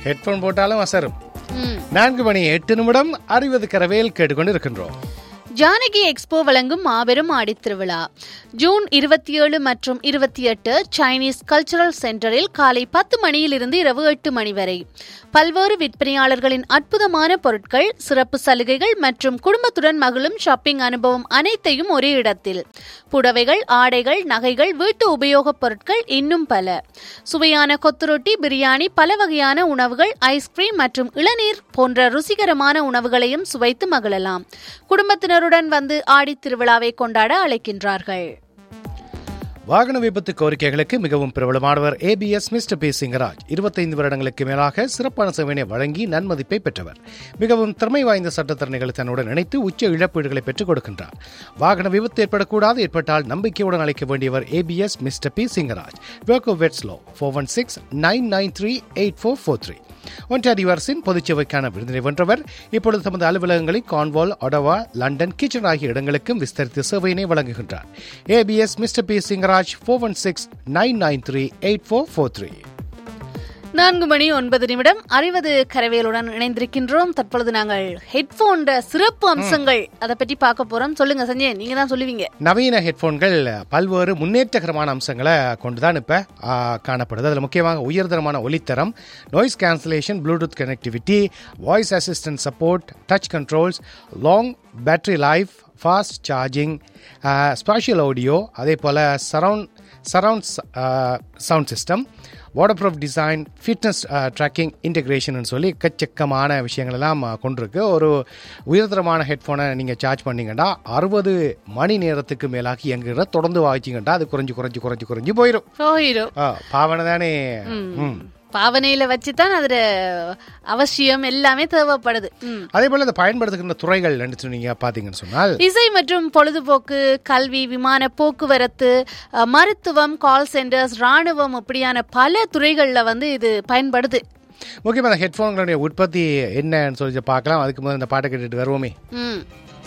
Headphone போட்டாலும் அசரும் ம். நான்கு மணி எட்டு நிமிடம் அறுபது கரவேல் கேட்டுக்கொண்டு இருக்கின்றோம் ஜானகி எக்ஸ்போ வழங்கும் மாபெரும் ஆடித்திருவிழா ஜூன் இருபத்தி ஏழு மற்றும் இருபத்தி எட்டு சைனீஸ் கல்ச்சுரல் சென்டரில் காலை பத்து மணியிலிருந்து இரவு எட்டு மணி வரை பல்வேறு விற்பனையாளர்களின் அற்புதமான பொருட்கள் சிறப்பு சலுகைகள் மற்றும் குடும்பத்துடன் மகிழும் ஷாப்பிங் அனுபவம் அனைத்தையும் ஒரே இடத்தில் புடவைகள் ஆடைகள் நகைகள் வீட்டு உபயோகப் பொருட்கள் இன்னும் பல சுவையான கொத்துரொட்டி பிரியாணி பல வகையான உணவுகள் ஐஸ்கிரீம் மற்றும் இளநீர் போன்ற ருசிகரமான உணவுகளையும் சுவைத்து மகிழலாம் குடும்பத்தினருடன் வந்து ஆடித் திருவிழாவை கொண்டாட அழைக்கின்றார்கள் வாகன விபத்து கோரிக்கைகளுக்கு மிகவும் பிரபலமானவர் ஏபிஎஸ் மிஸ்டர் பி சிங்கராஜ் இருபத்தைந்து வருடங்களுக்கு மேலாக சிறப்பான சேவையினை வழங்கி நன்மதிப்பை பெற்றவர் மிகவும் திறமை வாய்ந்த சட்டத்தரணிகளை தன்னுடன் இணைத்து உச்ச இழப்பீடுகளை பெற்றுக் கொடுக்கின்றார் வாகன விபத்து ஏற்படக்கூடாது ஏற்பட்டால் நம்பிக்கையுடன் அழைக்க வேண்டியவர் ஏபிஎஸ் மிஸ்டர் பி சிங்கராஜ் வேர்கோ வெட்ஸ்லோ four one six nine nine three eight four four three Ontario அரசின் பொதுச்சேவைக்கான விருதினை வென்றவர் இப்பொழுது தமது அலுவலகங்களை கான்வால் ஒடவா லண்டன் கிச்சன் ஆகிய இடங்களுக்கும் விஸ்தரித்த சேவையினை வழங்குகின்றார் ABS mister P Singaraj four one six nine nine three eight four four three நான்கு மணி ஒன்பது நிமிடம் அறிவது கரவேலுடன் இணைந்திருக்கின்றோம் தற்பொழுது நாங்கள் ஹெட்போன் சிறப்பு அம்சங்கள் அதை பற்றி பார்க்க போறோம் சொல்லுங்க சஞ்சய் நீங்க தான் சொல்லுவீங்க நவீன ஹெட்ஃபோன்கள் பல்வேறு முன்னேற்றகரமான அம்சங்களை கொண்டுதான் இப்போ காணப்படுது அதில் முக்கியமாக உயர்தரமான ஒலித்தரம் noise cancellation Bluetooth connectivity voice assistant support touch controls long battery life fast charging special audio அதே போல் surround surround sound system water proof design fitness tracking integration சொல்லி எக்கச்சக்கமான விஷயங்கள் எல்லாம் அஹ், கொண்டிருக்கு ஒரு உயர்தரமான ஹெட்ஃபோனை நீங்கள் சார்ஜ் பண்ணீங்கன்னா அறுபது மணி நேரத்துக்கு மேலாக இயங்குகிற தொடர்ந்து வாய்ச்சிங்கன்னா அது குறைஞ்சு குறைஞ்சு குறைஞ்சு குறைஞ்சு போயிடும் போயிரும் ஆ, பாவனை தானே ம் பாவனையில வச்சுதான் அதுல அவசியம் எல்லாமே தேவைப்படுது ம். அதே போல் அதை பயன்படுத்துகின்ற துறைகள் நீங்கள் பார்த்தீங்கன்னு சொன்னால் இசை மற்றும் பொழுதுபோக்கு கல்வி விமான போக்குவரத்து அஹ், மருத்துவம் கால் சென்டர்ஸ் ராணுவம் இப்படியான பல துறைகள்ல வந்து இது பயன்படுது முக்கியமாக அந்த ஹெட்ஃபோன்களுடைய உற்பத்தி என்னன்னு சொல்லி பார்க்கலாம் அதுக்கு முதல்ல இந்த பாட்டை கேட்டுட்டு வருவோமே ம்